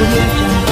audio jungle.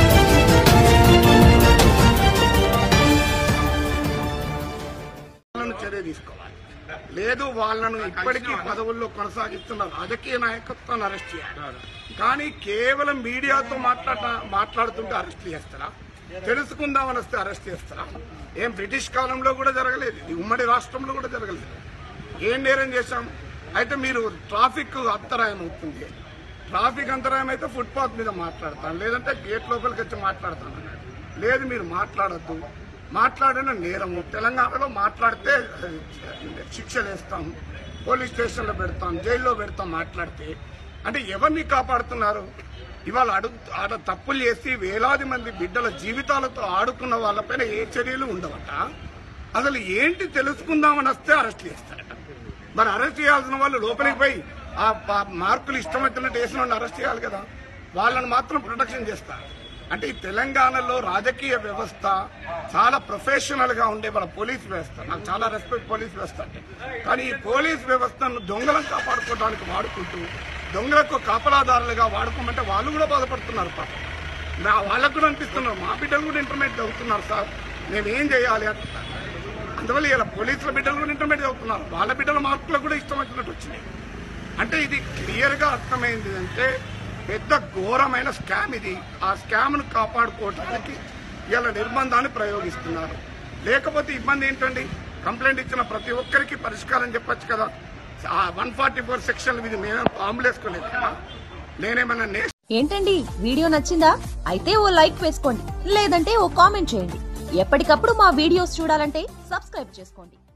వాళ్ళను చర్య తీసుకోవాలి లేదు వాళ్ళను ఇప్పటికీ పదవుల్లో కొనసాగిస్తున్న రాజకీయ నాయకత్వాన్ని అరెస్ట్ చేయాలి కానీ కేవలం మీడియాతో మాట్లాడ మాట్లాడుతుంటే అరెస్ట్ చేస్తారా తెలుసుకుందామని వస్తే అరెస్ట్ చేస్తారా ఏం బ్రిటిష్ కాలంలో కూడా జరగలేదు ఇది ఉమ్మడి రాష్ట్రంలో కూడా జరగలేదు ఏం నేరం చేశాం అయితే మీరు ట్రాఫిక్ అంతరాయం అవుతుంది ట్రాఫిక్ అంతరాయం అయితే ఫుట్పాత్ మీద మాట్లాడతాను లేదంటే గేట్ లోపలికి వచ్చి మాట్లాడతాను అన్నాడు. లేదు మీరు మాట్లాడద్దు మాట్లాడిన నేరము తెలంగాణలో మాట్లాడితే ఆ, శిక్షలు వేస్తాం పోలీస్ స్టేషన్లో పెడతాం జైల్లో పెడతాం మాట్లాడితే అంటే ఎవరిని కాపాడుతున్నారు ఇవాళ అడుగు ఆడ తప్పులు చేసి వేలాది మంది బిడ్డల జీవితాలతో ఆడుకున్న వాళ్ళపైన ఏ చర్యలు ఉండవట అసలు ఏంటి తెలుసుకుందామని వస్తే అరెస్ట్ చేస్తారట మరి అరెస్ట్ చేయాల్సిన వాళ్ళు లోపలికి పోయి ఆ ప- మార్కులు ఇష్టం వచ్చినట్టు వేసిన వాళ్ళని అరెస్ట్ చేయాలి కదా వాళ్ళని మాత్రం ప్రొటెక్షన్ చేస్తారు అంటే ఈ తెలంగాణలో రాజకీయ వ్యవస్థ చాలా ప్రొఫెషనల్ గా ఉండే మన పోలీస్ వ్యవస్థ నాకు చాలా రెస్పెక్ట్ పోలీస్ వ్యవస్థ అంటే కానీ ఈ పోలీస్ వ్యవస్థను దొంగలను కాపాడుకోవడానికి వాడుకుంటూ దొంగలకు కాపలాదారులుగా వాడుకోమంటే వాళ్ళు కూడా బాధపడుతున్నారు పాపం నా వాళ్ళకు కూడా అనిపిస్తున్నారు మా బిడ్డలు కూడా ఇంటర్మీడియట్ చదువుతున్నారు సార్ మేము ఏం చేయాలి అంటున్నారు అందువల్ల ఇలా పోలీసుల బిడ్డలు కూడా ఇంటర్మీడియట్ చదువుతున్నారు వాళ్ళ బిడ్డల మార్కులకు కూడా ఇష్టం వచ్చినట్టు వచ్చినాయి అంటే ఇది క్లియర్ గా అర్థమైంది అంటే పెద్ద ఘోరమైన స్కామ్ ఇది ఆ స్కామ్ ను కాపాడుకోవడానికి ఇలా నిర్బంధాన్ని ప్రయోగిస్తున్నారు లేకపోతే ఇబ్బంది ఏంటండి కంప్లైంట్ ఇచ్చిన ప్రతి ఒక్కరికి పరిష్కారం చెప్పొచ్చు కదా ఆ వన్ ఫార్టీ ఫోర్ సెక్షన్ ఇది మేమేం పాములేసుకోలేదు కదా నేనేమన్నా నే ఏంటండి వీడియో నచ్చిందా అయితే ఓ లైక్ వేసుకోండి లేదంటే ఓ కామెంట్ చేయండి ఎప్పటికప్పుడు మా వీడియోస్ చూడాలంటే సబ్స్క్రైబ్ చేసుకోండి